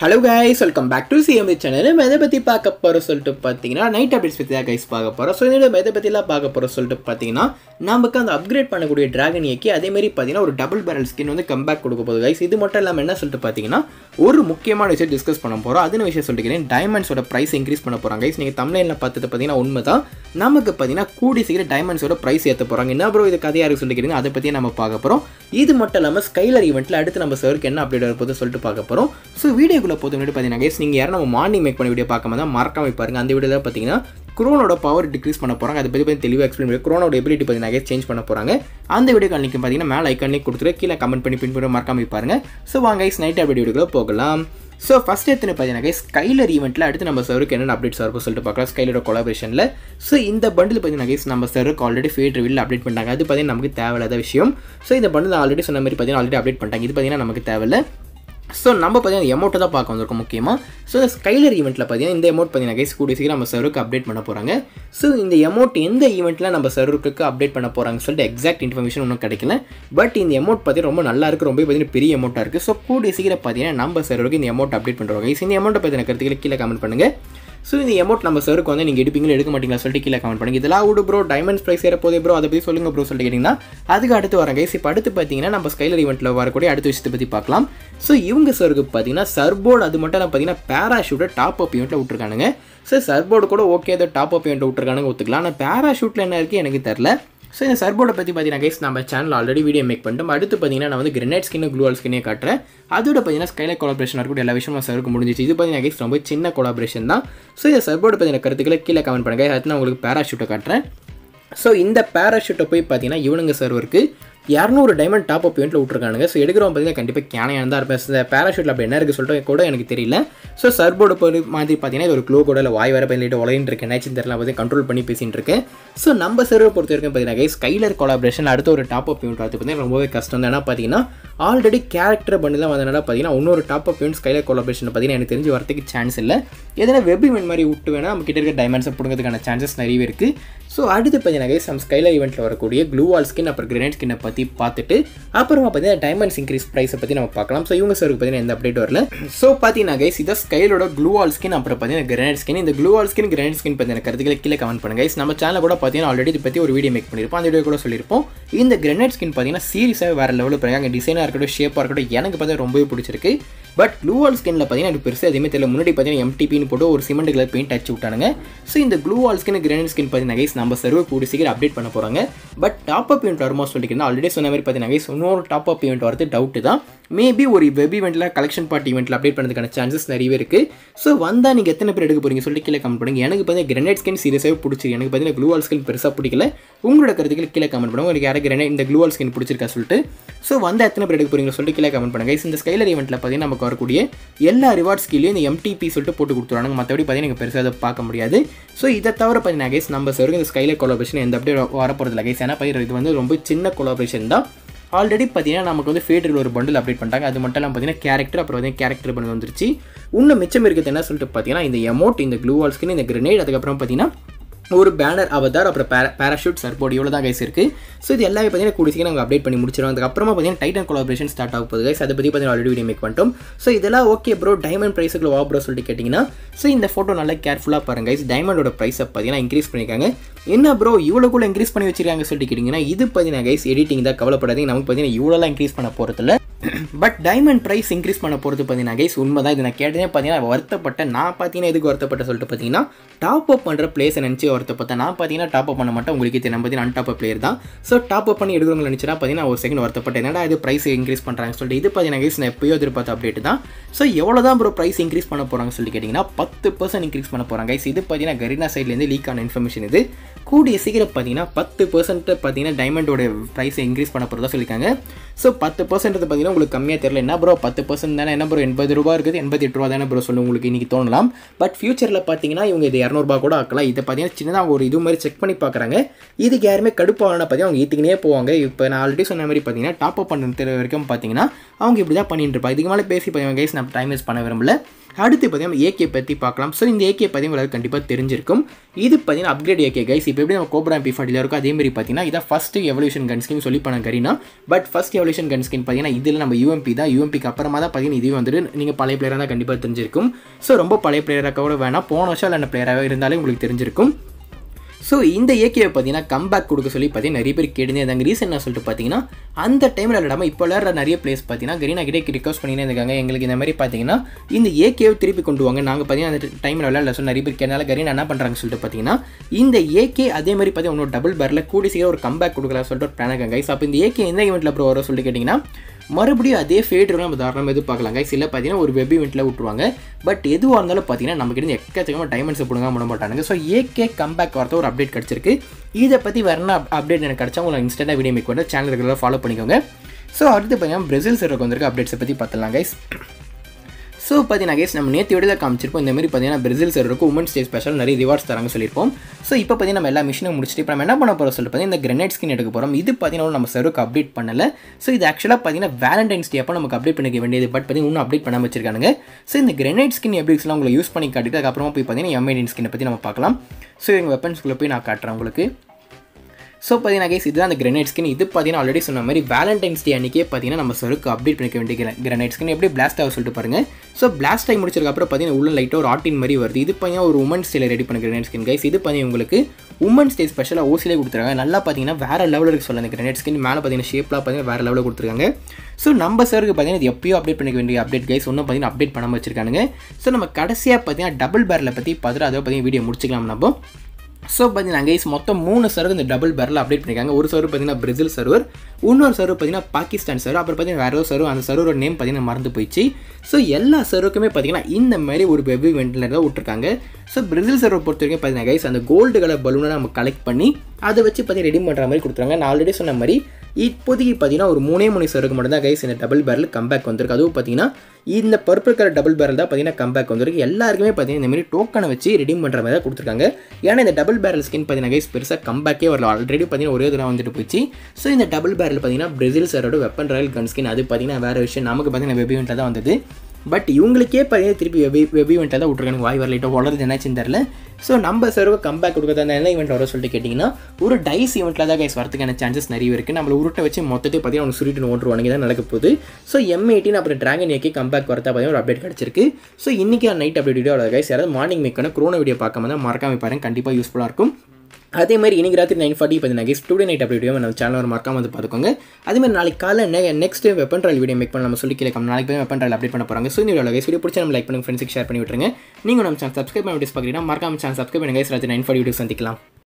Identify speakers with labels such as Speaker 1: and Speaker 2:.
Speaker 1: hello guys welcome back to CMA channel நம்ம எதை பற்றி பார்க்க போகிறோம் சொல்லிட்டு பார்த்தீங்கன்னா நைட் அப்டேட்ஸ் பற்றி தான் கைஸ் பார்க்க போகிறோம் ஸோ இதோட எதை பற்றிலாம் பார்க்க போகிறோம் சொல்லிட்டு பார்த்தீங்கன்னா நமக்கு அந்த அப்கிரேட் பண்ணக்கூடிய டிராகன் ஏக்கி அதேமாரி பார்த்தீங்கன்னா ஒரு டபுள் பேரல் ஸ்கின் வந்து கம்பேக் கொடுக்க போகுது கைஸ் இது மட்டும் இல்லாமல் என்ன சொல்லிட்டு பார்த்தீங்கன்னா ஒரு முக்கியமான விஷயம் டிஸ்கஸ் பண்ண போகிறோம் அதுன்னு விஷயம் சொல்லிக்கிறேன் டைமண்ட்ஸோட ப்ரைஸ் இன்க்ரீஸ் பண்ண போகிறாங்க கைஸ் நீங்கள் தமிழில் பார்த்தது பார்த்தீங்கன்னா உண்மை தான் நமக்கு பார்த்தீங்கன்னா கூடி சீக்கிரம் டைமண்ட்ஸோட ப்ரைஸ் ஏற்ற போகிறாங்க என்ன ப்ரோ இது கதையாக இருக்கு சொல்லிக்கிறீங்க அதை பற்றி நம்ம பார்க்க போகிறோம் இது மட்டும் இல்லாமல் ஸ்கைலர் ஈவெண்ட்டில் அடுத்து நம்ம சருக்கு என்ன அப்டேட் வரப்போது சொல்லிட்டு பார்க்க போகிறோம் ஸோ வீடியோக்குள்ளே போது முன்னாடி பார்த்தீங்கன்னா guys, நீங்கள் யாரும் நம்ம மார்னிங் மேக் பண்ண வீடியோ பார்க்காம தான் மறக்காம பாருங்க அந்த வீடியோவில் பார்த்தீங்கன்னா குரோனோட பவர் டிக்ரீஸ் பண்ண போகிறாங்க அதை பற்றி பற்றி தெளிவாக எக்ஸ்பிளைன் பண்ணி குரோனோட எபிலிட்டி பார்த்தீங்கன்னா சேஞ்ச் பண்ண போகிறாங்க அந்த வீடியோ காலிக்கு பார்த்தீங்கன்னா மேலே ஐக்கானே கொடுத்துரு கீழே கமெண்ட் பண்ணி பின் பண்ணி மறக்காம பாருங்க ஸோ வாங்க guys, நைட் அப்டேட் வீடியோக்குள்ள போகலாம் ஸோ ஃபஸ்ட் எத்தனை பார்த்தீங்கன்னா ஸ்கைலர் ஈவெண்ட்டில் அடுத்து நம்ம சருக்கு என்னென்ன அப்டேட்ஸ் வரப்போ சொல்லிட்டு பார்க்கலாம் ஸ்கைலரோட கொலாபரேஷனில் ஸோ இந்த பண்டில் பார்த்தீங்கன்னா guys, நம்ம சருக்கு ஆல்ரெடி ஃபேட் ரிவில் அப்டேட் பண்ணிட்டாங்க அது பார்த்தீங்கன்னா நமக்கு தேவையில்லாத விஷயம் ஸோ இந்த பண்டில் ஆல்ரெடி சொன்ன மாதிரி பார்த்தீங்கன்னா ஆல்ரெடி அப்டேட் பண்ணிட்டாங்க இது பார்த்தீங்கன்னா நமக்கு தேவையில்லை ஸோ நம்ம பார்த்தீங்கன்னா எமௌண்ட்டை தான் பார்க்க வந்திருக்கோம் முக்கியமாக ஸோ இந்த ஸ்கைலர் ஈவெண்ட்டில் பார்த்தீங்கன்னா இந்த அமௌண்ட் பார்த்தீங்கன்னா கைஸ் கூடிய சீக்கிரம் நம்ம சர்வருக்கு அப்டேட் பண்ண போகிறாங்க ஸோ இந்த அமௌண்ட் எந்த ஈவெண்ட்டில் நம்ம சர்வருக்கு அப்டேட் பண்ண போகிறாங்கன்னு சொல்லிட்டு எக்ஸாக்ட் இன்ஃபர்மேஷன் ஒன்றும் கிடைக்கல பட் இந்த அமௌண்ட் பார்த்தீங்கன்னா ரொம்ப நல்லா இருக்குது ரொம்ப பார்த்தீங்கன்னா பெரிய அமௌண்ட்டாக இருக்குது ஸோ கூடிய சீக்கிரம் பார்த்தீங்கன்னா நம்ம சர்வருக்கு இந்த அமௌண்ட் அப்டேட் பண்ணுறோம் கைஸ் இந்த அமௌண்ட்டை பற்றின கருத்துக்களை கீழே கமெண்ட் பண்ணுங்கள் ஸோ இந்த அமௌண்ட் நம்ம சருக்கு வந்து நீங்கள் எடுப்பீங்களா எடுக்க மாட்டீங்களா சொல்லிட்டு கீழே கமெண்ட் பண்ணுங்க இதெல்லாம் விடு ப்ரோ டைமண்ட்ஸ் ப்ரைஸ் ஏற போதே ப்ரோ அதை பற்றி சொல்லுங்க ப்ரோ சொல்லிட்டு கேட்டிங்கன்னா அதுக்கு அடுத்து வரேன் கைஸ் இப்போ அடுத்து பார்த்தீங்கன்னா நம்ம ஸ்கைலர் ஈவெண்ட்டில் வரக்கூடிய அடுத்த விஷயத்தை பற்றி பார்க்கலாம் ஸோ இவங்க சருக்கு பார்த்தீங்கன்னா சர்போர்டு அது மட்டும் இல்லாமல் பார்த்தீங்கன்னா பேராஷூட்டை டாப் அப் ஈவெண்ட்டில் விட்டுருக்கானுங்க ஸோ சர்போர்டு கூட ஓகே அதை டாப் அப் ஈவெண்ட் விட்டுருக்கானுங்க ஒத்துக்கலாம் ஆனால் பேராஷூட்டில் என்ன இருக்குது எனக்கு தெரில ஸோ இந்த சர்போர்டை பற்றி பார்த்தீங்கன்னா கைஸ் நம்ம சேனல் ஆல்ரெடி வீடியோ மேக் பண்ணிட்டோம் அடுத்து பார்த்தீங்கன்னா நான் வந்து கிரனேட் ஸ்கின் க்ளூவல் ஸ்கின்னே காட்டுறேன் அதோட பார்த்தீங்கன்னா ஸ்கைல கொலாபரேஷன் இருக்கக்கூடிய எல்லா விஷயமும் சருக்கு முடிஞ்சிச்சு இது பார்த்தீங்கன்னா கைஸ் ரொம்ப சின்ன கொலாபரேஷன் தான் ஸோ இந்த சர்போர்டை பற்றின கருத்துக்களை கீழே கமெண்ட் பண்ணுங்க அடுத்து நான் உங்களுக்கு பேராஷூட்டை காட்டுறேன் ஸோ இந்த பேராஷூட்டை போய் பார்த்தீங்கன்னா இவனுங்க சர்வருக்கு இரநூறு டைமண்ட் டாப் அப் இவெண்ட்டில் விட்ருக்கானுங்க ஸோ எடுக்கிறவங்க பார்த்தீங்கன்னா கண்டிப்பாக கேனையாக தான் இருப்பேன் இந்த பேராஷூட்டில் அப்படி என்ன இருக்குது சொல்லிட்டு கூட எனக்கு தெரியல ஸோ சர்போர்டு போய் மாதிரி பார்த்தீங்கன்னா இது ஒரு க்ளோ கூட இல்லை வாய் வேறு பண்ணிட்டு உலகிட்டு இருக்கேன் நேச்சு தெரியல பார்த்து கண்ட்ரோல் பண்ணி பேசிட்டு இருக்கேன் ஸோ நம்ம சர்வர் பொறுத்த வரைக்கும் பார்த்தீங்கன்னா ஸ்கைலர் கொலாபரேஷன் அடுத்த ஒரு டாப் அப் இவெண்ட் பார்த்து பார்த்தீங்கன்னா ரொம்பவே கஷ்டம் தான் ஏன்னா பார்த்தீங்கன்னா ஆல்ரெடி கேரக்டர் பண்ணி தான் வந்தனால பார்த்தீங்கன்னா இன்னொரு top up event Skyler collaboration பார்த்தீங்கன்னா எனக்கு தெரிஞ்சு வரதுக்கு சான்ஸ் இல்லை எதனா வெப் இவெண்ட் மாதிரி விட்டு வேணால் நம்ம கிட்ட இருக்க டைமண்ட்ஸை பிடுங்கிறதுக்கான சான்சஸ் நிறையவே இருக்குது ஸோ அடுத்து பார்த்தீங்கன்னா கைஸ் நம்ம ஸ்கைலர் ஈவெண்ட்டில் வரக்கூடிய க்ளூ வால் ஸ்கின் அப்புறம் கிரனேட் ஸ்கின்னை பற்றி பார்த்துட்டு அப்புறமா பார்த்தீங்கன்னா டைமண்ட்ஸ் இன்க்ரீஸ் ப்ரைஸை பற்றி நம்ம பார்க்கலாம் ஸோ இவங்க சருக்கு பார்த்தீங்கன்னா எந்த அப்டேட் வரல ஸோ பார்த்தீங்கன்னா கைஸ் இதை ஸ்கைலோட க்ளூ வால் ஸ்கின் அப்புறம் பார்த்தீங்கன்னா கிரனேட் ஸ்கின் இந்த glue wall skin grenade skin பற்றின கருத்துக்களை கீழே கமெண்ட் பண்ணுங்க கைஸ் நம்ம சேனல் கூட பார்த்தீங்கன்னா ஆல்ரெடி இதை பற்றி ஒரு வீடியோ மேக் பண்ணியிருப்போம் அந்த வீடியோ கூட சொல்லியிருப்போம் இந்த கிரனேட் ஸ்கின் பார்த்தீங்கன்னா சீரியஸாக வேறு லெவலில் பண்ணுறாங்க டிசைனாக இருக்கட்டும் ஷேப்பாக இருக்கட்டும் எனக்கு பார்த்தீங்கன்னா ரொம்பவே பிடிச்சிருக்கு பட் க்ளூ வால் ஸ்கின்ல பார்த்தீங்கன்னா எனக்கு பெருசாக எதுவுமே தெரியல முன்னாடி பார்த்தீங்கன்னா எம்டிபின்னு போட்டு ஒரு சிமெண்ட் கலர் பெயிண்ட் அடிச்சு விட்டானுங்க ஸோ இந்த glue wall skin grenade skin பார்த்தீங்கன்னா கைஸ் நம்ம சர்வர் கூடி சீக்கிரம் அப்டேட் பண்ண போகிறாங்க பட் டாப் அப் ஈவெண்ட் வருமா சொல்லிட்டு ஆல்ரெடி சொன்ன மாதிரி பார்த்தீங்கன்னா கைஸ் இன்னொரு டாப் அப் ஈவெண்ட் வரது டவுட்டு தான் மேபி ஒரு வெப் ஈவெண்ட்டில் கலெக்ஷன் பார்ட்டி ஈவெண்ட்டில் அப்டேட் பண்ணுறதுக்கான சான்சஸ் நிறையவே இருக்குது ஸோ வந்தால் நீங்கள் எத்தனை பேர் எடுக்க போகிறீங்க சொல்லிட்டு கீழே கமெண்ட் பண்ணுங்க எனக்கு பார்த்தீங்கன்னா கிரனேட் ஸ்கின் சீரியஸாகவே பிடிச்சிருக்கு எனக்கு பார்த்தீங்கன்னா க்ளூ வால் ஸ்கின் பெருசாக பிடிக்கல உங்களோட கருத்துக்கள் கீழே கமெண்ட் பண்ணுங்க உங்களுக்கு யாரும் கிரனேட் இந்த க்ளூ வால் ஸ்கின் பிடிச்சிருக்கா சொல்லிட்டு ஸோ வந்தால் எத்தனை பேர் எடுக்க போகிறீங்க சொல்லிட்டு கீழே கமெண்ட் பண்ணுங்க Guys, இந்த ஸ்கைலர் ஈவெண்ட்டில் பார்த்தீங்கன்னா நமக்கு வரக்கூடிய எல்லா ரிவார்ட்ஸ் கீழே இந்த எம்டிபி சொல்லிட்டு போட்டு கொடுத்துருவாங்க மற்றபடி பார்த்தீங்கன்னா நீங்கள் பெருசாக அதை பார்க்க முடியாது ஸோ இதை தவிர பார்த்தீங்கன்னா கைஸ் நம்ம சருக்கு இந்த ஸ்கைலர் கொலாபரேஷன் எந்த அப்டேட் வரப்போகிறதுல கைஸ் ஏன்னா பயிர் இது வந்து ரொம்ப சின்ன கொலாபரேஷன் தான் ஆல்ரெடி பார்த்தீங்கன்னா நமக்கு வந்து ஃபேட்ரில் ஒரு பண்டில் அப்டேட் பண்ணிட்டாங்க அது மட்டும் இல்லாமல் பார்த்தீங்கன்னா கேரக்டர் அப்புறம் வந்து கேரக்டர் பண்ணி வந்துருச்சு இன்னும் மிச்சம் இருக்கிறது என்ன சொல்லிட்டு பார்த்தீங்கன்னா இந்த எமௌண்ட் இந்த க்ளூ வால் ஸ்கின் இந்த கிரனேட் அதுக்கப்புறம் பார்த்தீங்கன்னா ஒரு பேனர் அவதார் அப்புறம் பேரா பேராஷூட் சர்போர்ட் இவ்வளோ தான் கைஸ் இருக்குது ஸோ இது எல்லாமே பார்த்தீங்கன்னா கூடிய சீக்கிரம் நாங்கள் அப்டேட் பண்ணி முடிச்சிடும் அதுக்கப்புறமா பார்த்தீங்கன்னா டைட்டன் கொலாபரேஷன் ஸ்டார்ட் ஆக போகுது கைஸ் அதை பற்றி பார்த்தீங்கன்னா ஆல்ரெடி வீடியோ மேக் பண்ணிட்டோம் ஸோ இதெல்லாம் ஓகே ப்ரோ டைமண்ட் ப்ரைஸுக்கு வா ப்ரோ சொல்லிட்டு கேட்டிங்கன்னா ஸோ இந்த ஃபோட்டோ நல்லா கேர்ஃபுல்லாக பாருங்க கைஸ் டைமண்டோட ப்ரைஸை பார்த்தீங்கன்னா இன்க்ரீஸ் பண்ணியிருக்காங்க என்ன ப்ரோ இவ்வளோக்குள்ள இன்க்ரீஸ் பண்ணி வச்சிருக்காங்க சொல்லிட்டு கேட்டிங்கன்னா இது பார்த்தீங்கன்னா கைஸ் எடிட்டிங் தான் கவலைப்படாதீங்க நமக்கு பார்த்தீங்கன்னா இவ்வளோலாம் இன்க்ரீஸ் பண்ண போகிறதில்ல பட் டைமண்ட் ப்ரைஸ் இன்க்ரீஸ் பண்ண போகிறது பார்த்தீங்கன்னா கைஸ் உண்மை தான் இது நான் கேட்டதே பார்த்தீங்கன்னா வருத்தப்பட்ட நான் பார்த்தீங்கன்னா எதுக்கு வருத்தப்பட்ட சொல்லிட்டு பார்த்தீங்கன்னா டாப் அப் பண்ணுற பிளேஸை நினச்சி வருத்தப்பட்டேன் நான் பார்த்தீங்கன்னா டாப் அப் பண்ண மாட்டேன் உங்களுக்கு தெரியும் பார்த்தீங்கன்னா அன்டாப் அப் பிளேயர் தான் ஸோ டாப் அப் பண்ணி எடுக்கிறவங்க நினச்சினா பார்த்தீங்கன்னா ஒரு செகண்ட் வருத்தப்பட்டேன் என்னடா இது ப்ரைஸ் இன்க்ரீஸ் பண்ணுறாங்க சொல்லிட்டு இது பார்த்தீங்கன்னா கைஸ் நான் எப்பயோ எதிர்பார்த்த அப்டேட் தான் ஸோ எவ்வளோ தான் ப்ரோ ப்ரைஸ் இன்க்ரீஸ் பண்ண போகிறாங்க சொல்லி கேட்டிங்கன்னா பத்து பர்சன்ட் இன்க்ரீஸ் பண்ண போகிறாங்க கைஸ் இது பார்த்தீங்கன்னா கரீனா சைட்லேருந்து லீக் ஆன இன்ஃபர்மேஷன் இது கூடிய சீக்கிரம் பார்த்தீங்கன்னா பத்து பர்சன்ட் பார்த்தீங்கன்னா டைமண்டோட ப்ரைஸை இன்க்ரீஸ் பண்ண போகிறதா சொல்லியிருக்காங்க ஸோ பத்து பர்சன்ட் பார்த்தீங்கன்னா உங்களுக்கு கம்மியாக தெரியல என்ன ப்ரோ பத்து பர்சன்ட் தானே என்ன ப்ரோ எண்பது ரூபா இருக்குது எண்பத்தி எட்டு ரூபா தானே ப்ரோ சொல்லி உங்களுக்கு இன்றைக்கி தோணலாம் பட் ஃபியூச்சரில் பார்த்தீங்கன்னா இவங்க இது இரநூறுபா கூட ஆக்கலாம் இதை பார்த்தீங்கன்னா சின்னதாக ஒரு இது மாதிரி செக் பண்ணி பார்க்குறாங்க இதுக்கு யாருமே கடுப்பாகனா பார்த்தீங்கன்னா அவங்க ஈத்துக்கினே போவாங்க இப்போ நான் ஆல்ரெடி சொன்ன மாதிரி பார்த்தீங்கன்னா டாப் அப் பண்ணுறது வரைக்கும் பார்த்தீங்கன்னா அவங்க இப்படி தான் பண்ணிட்டு இருப்பாங்க இதுக்கு மேலே பேசி பார்த்தீங்கன்னா கைஸ் நான் டைம் வேஸ்ட் பண்ண விரும்பல அடுத்து பார்த்தீங்கன்னா ஏகே பற்றி பார்க்கலாம் ஸோ இந்த ஏகே பற்றி உங்களுக்கு கண்டிப்பாக தெரிஞ்சிருக்கும் இது பார்த்தீங்கன்னா அப்கிரேட் ஏகே கைஸ் இப்போ எப்படி நம்ம கோப்ரா பி ஃபார்ட்டியில் இருக்கும் அதே மாதிரி பார்த்தீங்கன்னா இதான் ஃபஸ்ட்டு எவல்யூஷன் கன் ஸ்கின் சொல்லி பண்ண கரீனா but first evolution gun skin பார்த்தீங்கன்னா இதில் நம்ம யூஎம்பி தான் யூஎம்பிக்கு அப்புறமா தான் பார்த்தீங்கன்னா இதுவும் வந்துட்டு நீங்கள் பழைய பிளேயராக தான் கண்டிப்பாக தெரிஞ்சிருக்கும் ஸோ ரொம்ப பழைய பிளேயராக கூட வேணாம் போன வருஷம் இல்லை பிளேயராகவே இருந்தாலே உங்களுக்கு தெரிஞ்சிருக்கும் ஸோ இந்த ஏகேவை பார்த்தீங்கன்னா கம்பேக் கொடுக்க சொல்லி பார்த்தீங்கன்னா நிறைய பேர் கேட்டுனே இருந்தாங்க ரீசன் என்ன சொல்லிட்டு பார்த்தீங்கன்னா அந்த டைமில் விளாடாமல் இப்போ விளாட்ற நிறைய பிளேஸ் பார்த்தீங்கன்னா கரீனா கிட்டே ரிக்வஸ்ட் பண்ணினே இருக்காங்க எங்களுக்கு இந்த மாதிரி பார்த்தீங்கன்னா இந்த ஏகேவை திருப்பி கொண்டு வாங்க நாங்கள் பார்த்தீங்கன்னா அந்த டைமில் விளாட்ல சொல்லி நிறைய பேர் கேட்டால கரீனா என்ன பண்ணுறாங்க சொல்லிட்டு பார்த்தீங்கன்னா இந்த ஏகே அதே மாதிரி பார்த்தீங்கன்னா இன்னொரு டபுள் பேரில் கூடி சீக்கிரம் ஒரு கம்பேக் கொடுக்கலாம் சொல்லிட்டு ஒரு பிளான் கைஸ் அப்போ இந்த ஏகே எந்த ஈவெண்ட்டில் அப்புறம் வரும் சொல்லிட்டு கேட்டிங்கன்னா மறுபடியும் அதே ஃபேட்ரு நம்ம தாராளமாக எதிர்பார்க்கலாம் கைஸ் இல்லை பார்த்தீங்கன்னா ஒரு வெப் இவெண்ட்டில் விட்ருவாங்க பட் எதுவாக இருந்தாலும் பார்த்தீங்கன்னா நம்ம கிட்ட எக்கச்சக்கமாக டைமண்ட்ஸை பிடுங்க விட மாட்டானுங்க ஸோ ஏகே கம்பேக் வரத ஒரு அப்டேட் கிடச்சிருக்கு இதை பற்றி வேறு என்ன அப்டேட் எனக்கு கிடச்சா உங்களுக்கு இன்ஸ்டன்ட்டாக வீடியோ மேக் பண்ண சேனல் ரெகுலராக ஃபாலோ பண்ணிக்கோங்க ஸோ அடுத்து பார்த்தீங்கன்னா பிரேசில் சர்வருக்கு வந்திருக்க அப்டேட்ஸை பற்றி பார்த்துலாம் கைஸ் ஸோ பார்த்தீங்கன்னா கேஸ் நம்ம நேற்று விட காமிச்சிருப்போம் இந்த மாதிரி பார்த்தீங்கன்னா பிரேசில் சர்வருக்கு உமன்ஸ் டே ஸ்பெஷல் நிறைய ரிவார்ட்ஸ் தராங்க சொல்லியிருப்போம் ஸோ இப்போ பார்த்தீங்கன்னா நம்ம எல்லா மிஷினும் முடிச்சுட்டு இப்போ நம்ம என்ன பண்ண போகிறோம் சொல்லிட்டு பார்த்தீங்கன்னா இந்த கிரனேட் ஸ்கின் எடுக்க போகிறோம் இது பார்த்தீங்கன்னா நம்ம சர்வருக்கு அப்டேட் பண்ணல ஸோ இது ஆக்சுவலாக பார்த்தீங்கன்னா வேலண்டைன்ஸ் டே அப்போ நமக்கு அப்டேட் பண்ணிக்க வேண்டியது பட் பார்த்தீங்கன்னா இன்னும் அப்டேட் பண்ணாமல் வச்சிருக்காங்க ஸோ இந்த கிரனேட் ஸ்கின் எப்படி இருக்குலாம் உங்களை யூஸ் பண்ணி காட்டிட்டு அதுக்கப்புறமா போய் பார்த்தீங்கன்னா எம்ஐடின் ஸ்கினை பற்றி நம்ம பார்க்கலாம் ஸோ எங்கள் வெப்பன்ஸ்குள்ளே போய் நான் காட்டுறேன் உங்களுக்கு ஸோ பார்த்தீங்கன்னா கேஸ் இதுதான் அந்த கிரனைட் ஸ்கின் இது பார்த்தீங்கன்னா ஆல்ரெடி சொன்ன மாதிரி வேலண்டைன்ஸ் டே அன்றைக்கே பார்த்தீங்கன்னா நம்ம சருக்கு அப்டேட் பண்ணிக்க வேண்டிய கிரனைட் ஸ்கின் எப்படி பிளாஸ்ட் ஆக சொல்லிட்டு பாருங்க ஸோ பிளாஸ்ட் ஆகி முடிச்சதுக்கு அப்புறம் பார்த்தீங்கன்னா உள்ள லைட்டாக ஒரு ஆட்டின் மாதிரி வருது இது பார்த்தீங்கன்னா ஒரு உமன்ஸ் டேல ரெடி பண்ண கிரனைட் ஸ்கின் கைஸ் இது பார்த்தீங்கன்னா உங்களுக்கு உமன்ஸ் டே ஸ்பெஷலாக ஓசிலே கொடுத்துருக்காங்க நல்லா பார்த்தீங்கன்னா வேறு லெவலில் இருக்கு சொல்ல அந்த கிரனைட் ஸ்கின் மேலே பார்த்தீங்கன்னா ஷேப்லாம் பார்த்தீங்கன்னா வேறு லெவலில் கொடுத்துருக்காங்க ஸோ நம்ம சருக்கு பார்த்தீங்கன்னா இது எப்பயோ அப்டேட் பண்ணிக்க வேண்டிய அப்டேட் கைஸ் ஒன்றும் பார்த்தீங்கன்னா அப்டேட் பண்ணாமல் வச்சிருக்காங்க ஸோ நம்ம கடைசியாக பார்த்தீங்கன்னா டபுள் பேரில் பற்றி பார்த்துட்டு அதை பார்த்தீங்கன்னா வீடியோ முடிச்சிக்கலாம் நம்ம ஸோ பார்த்தீங்கன்னா கைஸ் மொத்தம் மூணு சர்வர் இந்த டபுள் பேரில் அப்டேட் பண்ணியிருக்காங்க ஒரு சர்வர் பார்த்தீங்கன்னா பிரேசில் சர்வர் இன்னொரு சர்வர் பார்த்தீங்கன்னா பாகிஸ்தான் சர்வர் அப்புறம் பார்த்தீங்கன்னா வேற ஒரு சர்வர் அந்த சர்வரோட நேம் பார்த்தீங்கன்னா மறந்து போயிடுச்சு ஸோ எல்லா சர்வருக்குமே பார்த்தீங்கன்னா இந்த மாதிரி ஒரு வெப் இவெண்ட்டில் தான் விட்டுருக்காங்க ஸோ பிரேசில் சர்வர் பொறுத்த வரைக்கும் பார்த்தீங்கன்னா கைஸ் அந்த கோல்டு கலர் பலூனை நம்ம கலெக்ட் பண்ணி அதை வச்சு பார்த்தீங்கன்னா ரெடி பண்ணுற மாதிரி கொடுத்துருங்க நான் ஆல்ரெடி சொன்ன மாதிரி இப்போதைக்கு பார்த்தீங்கன்னா ஒரு மூணே மூணு சருக்கு மட்டும் தான் கைஸ் இந்த டபுள் பேரல் கம்பேக் வந்திருக்கு அதுவும் பார்த்தீங்கன்னா இந்த பர்பிள் கலர் டபுள் பேரல் தான் பார்த்தீங்கன்னா கம்பேக் வந்திருக்கு எல்லாருக்குமே பார்த்தீங்கன்னா இந்த மாதிரி டோக்கனை வச்சு ரெடி பண்ணுற மாதிரி தான் கொடுத்துருக்காங்க ஏன்னா இந்த டபுள் பேரல் ஸ்கின் பார்த்தீங்கன்னா கைஸ் பெருசாக கம்பேக்கே வரல ஆல்ரெடி பார்த்தீங்கன்னா ஒரே தடவை வந்துட்டு போச்சு ஸோ இந்த டபுள் பேரல் பார்த்தீங்கன்னா பிரேசில் சரோட வெப்பன் ராயல் கன் ஸ்கின் அது பார்த்தீங்கன்னா வேறு விஷயம் நமக்கு பார்த்தீங்கன்னா வெப் இவெண்ட்டில் தான் வந்தது பட் இவங்களுக்கே பார்த்தீங்கன்னா திருப்பி வெபி வெப் இவெண்ட்டில் தான் விட்ருக்காங்க வாய் வரலைட்டோ வளருது என்னாச்சுன்னு தெரில ஸோ நம்ம சர்வ கம்பேக் கொடுக்குறது அந்த என்ன ஈவெண்ட் வர சொல்லிட்டு கேட்டிங்கன்னா ஒரு டைஸ் ஈவெண்ட்டில் தான் கைஸ் வரதுக்கான சான்சஸ் நிறைய இருக்குது நம்மளை உருட்டை வச்சு மொத்தத்தை பார்த்தீங்கன்னா அவங்க சுருட்டு ஓட்டுருவாங்க தான் நடக்க போகுது ஸோ எம் எயிட்டின் அப்புறம் ட்ராகன் ஏக்கி கம்பேக் வரதா பார்த்தீங்கன்னா ஒரு அப்டேட் கிடச்சிருக்கு ஸோ இன்றைக்கி நைட் அப்டேட் வீடியோ கைஸ் யாராவது மார்னிங் மேக்கான க்ரோனோ வீடியோ பார்க்காம தான் மறக்காம பாருங்க கண்டிப்பாக யூஸ்ஃபுல்லாக இருக்கும் அதே மாதிரி இன்னைக்கு ராத்திரி நைன் ஃபார்ட்டி பார்த்தீங்கன்னா guys today night update video நம்ம சேனல் மறக்காம வந்து பார்த்துக்கோங்க அதே மாதிரி நாளைக்கு காலை நெ next weapon trial video make பண்ண நம்ம சொல்லி கேட்கலாம் நாளைக்கு போய் வெப்பன் ட்ரையல் அப்டேட் பண்ண போகிறாங்க ஸோ இந்த வீடியோ கைஸ் வீடியோ பிடிச்ச நம்ம லைக் பண்ணுங்க ஃப்ரெண்ட்ஸுக்கு ஷேர் பண்ணி விட்டுருங்க நீங்கள் நம்ம சேனல் சப்ஸ்கிரைப் பண்ணி வீடியோஸ் பார்க்குறீங்கன்னா மறக்காம சேனல் சப்ஸ்கிரைப் பண்ணுங்க கைஸ் ராத்திரி நைன் ஃபார்ட்டி வீடியோ சந்திக்கலாம்